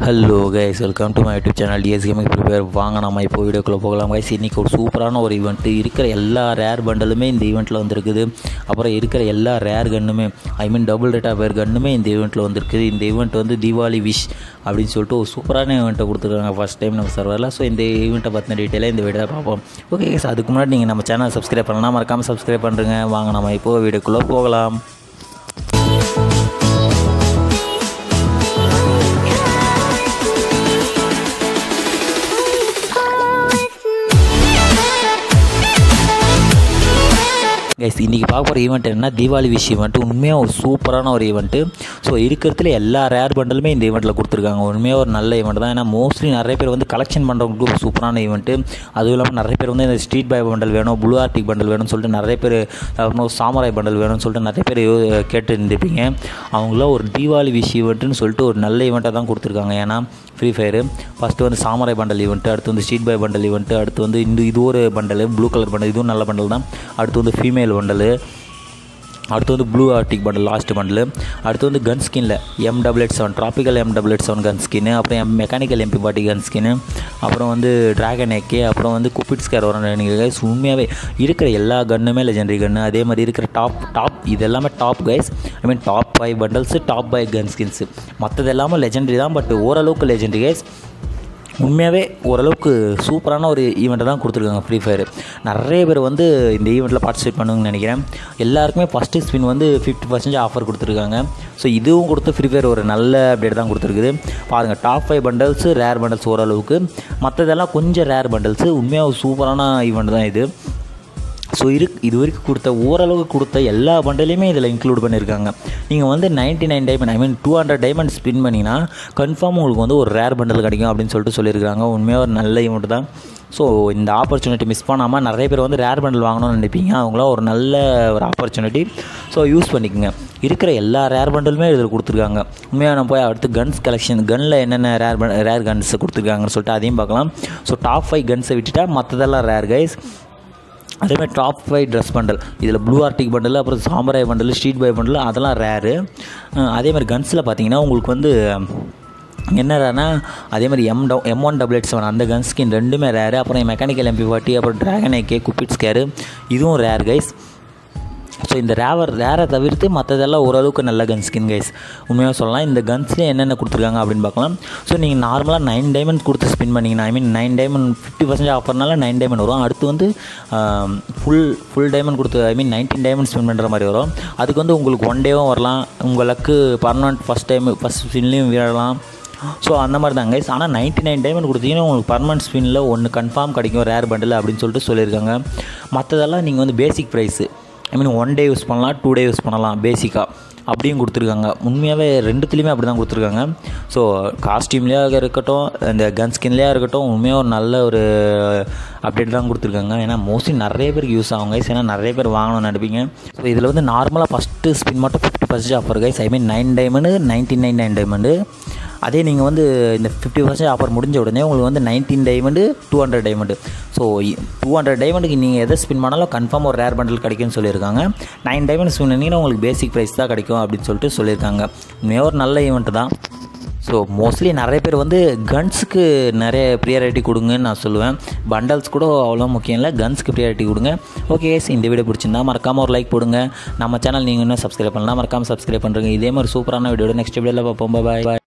hello guys welcome to my YouTube channel DS gaming prepare வாங்க நம்ம இப்போ வீடியோக்குள்ளே போகலாம் கைஸ் இன்றைக்கி ஒரு சூப்பரான ஒரு ஈவெண்ட்டு இருக்கிற எல்லா ரேர் பண்டலுமே இந்த ஈவெண்ட்டில் வந்திருக்குது அப்புறம் இருக்கிற எல்லா ரேர் கன்னுமே I mean double rate off கன்னுமே இந்த ஈவெண்ட்டில் வந்திருக்குது இந்த ஈவெண்ட் வந்து தீபாவளி விஷ் அப்படின்னு சொல்லிட்டு ஒரு சூப்பரான ஈவெண்ட்டை கொடுத்துருக்காங்க ஃபஸ்ட் டைம் நம்ம சர்வரில் ஸோ இந்த ஈவெண்ட்டை பற்றின டீட்டெயிலாக இந்த வீடியோ பார்ப்போம் ஓகே கைஸ் அதுக்கு முன்னாடி நீங்கள் நம்ம சேனல் சப்ஸ்கிரைப் பண்ணலாம் மறக்காமல் சப்ஸ்கிரைப் பண்ணுறேங்க வாங்க நம்ம இப்போ வீடியோக்குள்ளே போகலாம் கைஸ் இன்றைக்கி பார்க்க போகிற ஈவெண்ட் என்ன தீபாவளி விஷ் ஈவெண்ட் உண்மையாக ஒரு சூப்பரான ஒரு ஈவெண்ட்டு ஸோ இருக்கிறதுல எல்லா ரேர் பண்டலுமே இந்த ஈவெண்ட்டில் கொடுத்துருக்காங்க உண்மையாக ஒரு நல்ல ஈவெண்ட் தான் ஏன்னா மோஸ்ட்லி நிறைய பேர் வந்து கலெக்ஷன் பண்ணுறவங்களுக்கு ஒரு சூப்பரான ஈவெண்ட்டு அதுவும் இல்லாமல் நிறைய பேர் வந்து இந்த ஸ்ட்ரீட் பாய் பண்டல் வேணும் ப்ளூ ஆர்டிக் பண்டல் வேணும்னு சொல்லிட்டு நிறைய பேர் அப்புறம் சாமராய் பண்டல் வேணும்னு சொல்லிட்டு நிறைய பேர் யோ- கேட்டு இருந்திருப்பீங்க அவங்களாம் ஒரு தீபாவளி விஷ் ஈவெண்ட்டுன்னு சொல்லிட்டு ஒரு நல்ல ஈவெண்ட்டாக தான் கொடுத்துருக்காங்க ஏன்னா ஃப்ரீ ஃபயரு ஃபஸ்ட்டு வந்து சாமராய் பண்டல் ஈவெண்ட்டு அடுத்து வந்து ஸ்ட்ரீட் பாய் பண்டல் ஈவெண்ட்டு அடுத்து வந்து இந்த இது ஒரு பண்டல் ப்ளூ கலர் பண்டல் இதுவும் நல்ல பண்டல் தான் அடுத்து வந்து ஃபீமேல் பண்டல் அடுத்து வந்து blue Arctic bundle last bundle அடுத்து வந்து கன் ஸ்கின்ல M double eight seven tropical M double eight seven gun ஸ்கின்னு அப்புறம் எம் மெக்கானிக்கல் எம்பி பாட்டி கன் ஸ்கின்னு அப்புறம் வந்து ட்ராகன் ஏகே அப்புறம் வந்து குப்பிட் ஸ்கேர் வரும் நீங்கள் கைஸ் உண்மையாகவே இருக்கிற எல்லா கன்னுமே லெஜெண்டரி கன்று அதே மாதிரி இருக்கிற டாப் டாப் இது எல்லாமே top guys I mean top five bundles top five gun skins மற்றது எல்லாமே லெஜெண்டரி தான் பட் ஓரளவுக்கு லெஜெண்டரி கைஸ் உண்மையாகவே ஓரளவுக்கு சூப்பரான ஒரு ஈவெண்ட்டை தான் கொடுத்துருக்காங்க ஃப்ரீ ஃபயர் நிறைய பேர் வந்து இந்த ஈவெண்ட்டில் பார்ட்டிசிபேட் பண்ணுங்கன்னு நினைக்கிறேன் எல்லாருக்குமே ஃபஸ்ட்டு ஸ்பின் வந்து ஃபிஃப்டி பர்சன்டேஜ் ஆஃபர் கொடுத்துருக்காங்க ஸோ இதுவும் கொடுத்து ஃப்ரீ ஃபயர் ஒரு நல்ல அப்டேட் தான் கொடுத்துருக்குது பாருங்கள் top five bundles rare bundles ஓரளவுக்கு மற்றதெல்லாம் கொஞ்சம் ரேர் பண்டல்ஸு உண்மையாக ஒரு சூப்பரான ஈவெண்ட் தான் இது ஸோ இரு இது வரைக்கும் கொடுத்த ஓரளவுக்கு கொடுத்த எல்லா பண்டலையுமே இதில் இன்க்ளூட் பண்ணியிருக்காங்க நீங்கள் வந்து ninety nine diamond I mean two hundred diamond spin பண்ணிங்கன்னா கன்ஃபார்ம் உங்களுக்கு வந்து ஒரு ரேர் பண்டல் கிடைக்கும் அப்படின்னு சொல்லிட்டு சொல்லியிருக்காங்க உண்மையாக ஒரு நல்ல ஈவெண்ட் தான் ஸோ இந்த ஆப்பர்ச்சுனிட்டி மிஸ் பண்ணாமல் நிறைய பேர் வந்து ரேர் பண்டல் வாங்கணும்னு நினைப்பீங்க அவங்களாம் ஒரு நல்ல ஒரு ஆப்பர்ச்சுனிட்டி ஸோ யூஸ் பண்ணிக்கோங்க இருக்கிற எல்லா ரேர் பண்டலுமே இதில் கொடுத்துருக்காங்க உண்மையாக நம்ம போய் அடுத்து கன்ஸ் கலெக்ஷன் கன்னில் என்னென்ன ரேர் ரேர் கன்ஸ் கொடுத்துருக்காங்கன்னு சொல்லிட்டு அதையும் பார்க்கலாம் ஸோ டாப் ஃபைவ் கன்ஸை விட்டுட்டா மற்றதெல்லாம் ரேர் கைஸ் அதேமாதிரி டாப் ஃபைவ் ட்ரெஸ் பண்டல் இதில் ப்ளூ ஆர்டிக் பண்டல் அப்புறம் samurai bundle street boy bundle அதெல்லாம் ரேரு அதேமாதிரி கன்ஸில் பார்த்தீங்கன்னா உங்களுக்கு வந்து என்ன ரேர்னா அதே மாதிரி எம் டவு M one double eight seven அந்த கன் ஸ்கின் ரெண்டுமே ரேரு அப்புறம் மெக்கானிக்கல் எம்பி ஃபார்ட்டி அப்புறம் ட்ராகன் ஏகே குப்பிட் ஸ்கேரு இதுவும் ரேர் கைஸ் ஸோ இந்த ரேவர் ரேரை தவிர்த்து மற்றதெல்லாம் ஓரளவுக்கு நல்ல கன் ஸ்கின் கைஸ் உண்மையாக சொல்லலாம் இந்த கன்ஸ்லேயே என்னென்ன கொடுத்துருக்காங்க அப்படின்னு பார்க்கலாம் ஸோ நீங்கள் நார்மலாக நைன் டைமண்ட் கொடுத்து ஸ்பின் பண்ணிங்கன்னா I mean nine diamond fifty percent ஆஃபர்னால நைன் டைமண்ட் வரும் அடுத்து வந்து ஃபுல் ஃபுல் டைமண்ட் கொடுத்து I mean nineteen diamond spin பண்ணுற மாதிரி வரும் அதுக்கு வந்து உங்களுக்கு ஒன் டேவும் வரலாம் உங்களுக்கு பர்மனெண்ட் ஃபஸ்ட் டைம் ஃபஸ்ட் ஸ்பின்லேயும் விடலாம் ஸோ அந்த மாதிரி தான் கைஸ் ஆனால் நைன்ட்டி நைன் டைமண்ட் கொடுத்தீங்கன்னா உங்களுக்கு பர்மனெண்ட் ஸ்பின்னில் ஒன்று கன்ஃபார்ம் கிடைக்கும் ரேர் பண்டில் அப்படின்னு சொல்லிட்டு சொல்லியிருக்காங்க மற்றதெல்லாம் நீங்கள் வந்து basic prize I mean one day use பண்ணலாம் டூ டே யூஸ் பண்ணலாம் பேசிக்காக அப்படியும் கொடுத்துருக்காங்க உண்மையாகவே ரெண்டுத்துலேயுமே அப்படி தான் கொடுத்துருக்காங்க ஸோ காஸ்டியூம்லேயாக இருக்கட்டும் இந்த கன் ஸ்கின்லேயே இருக்கட்டும் உண்மையாக ஒரு நல்ல ஒரு அப்டேட் தான் கொடுத்துருக்காங்க ஏன்னா மோஸ்ட்லி நிறைய பேருக்கு யூஸ் ஆகும் கைஸ் ஏன்னா நிறைய பேர் வாங்கணும்னு நினைப்பீங்க ஸோ இதில் வந்து நார்மலாக ஃபஸ்ட்டு ஸ்பின் மட்டும் fifty percentage offer guys I mean nine diamond ninety nine nine diamond அதே நீங்கள் வந்து இந்த ஃபிஃப்டி பர்சன்ட் ஆஃபர் முடிஞ்ச உடனே உங்களுக்கு வந்து nineteen diamond two hundred diamond so two hundred டைமண்டுக்கு நீங்கள் எதை ஸ்பின் பண்ணாலும் கன்ஃபார்ம் ஒரு ரேர் பண்டில் கிடைக்கும்னு சொல்லியிருக்காங்க நைன் டைமண்ட் ஸ்பின் பண்ணிங்கன்னா உங்களுக்கு பேசிக் ப்ரைஸ் தான் கிடைக்கும் அப்படின்னு சொல்லிட்டு சொல்லியிருக்காங்க உண்மையாக ஒரு நல்ல ஈவெண்ட் தான் ஸோ மோஸ்ட்லி நிறைய பேர் வந்து கன்ஸுக்கு நிறைய ப்ரியாரிட்டி கொடுங்கன்னு நான் சொல்லுவேன் பண்டல்ஸ் கூட அவ்வளோ முக்கியம் இல்லை கன்ஸுக்கு ப்ரியாரிட்டி கொடுங்க ஓகே இந்த வீடியோ பிடிச்சிருந்தா மறக்காமல் ஒரு லைக் போடுங்க நம்ம சேனல் நீங்கள் இன்னும் சப்ஸ்கிரைப் பண்ணலாம் மறக்காமல் சப்ஸ்கிரைப் பண்ணுறீங்க இதே மாதிரி சூப்பரான வீடியோட நெக்ஸ்ட் வீடியோவில் பார்ப்போம் பாய்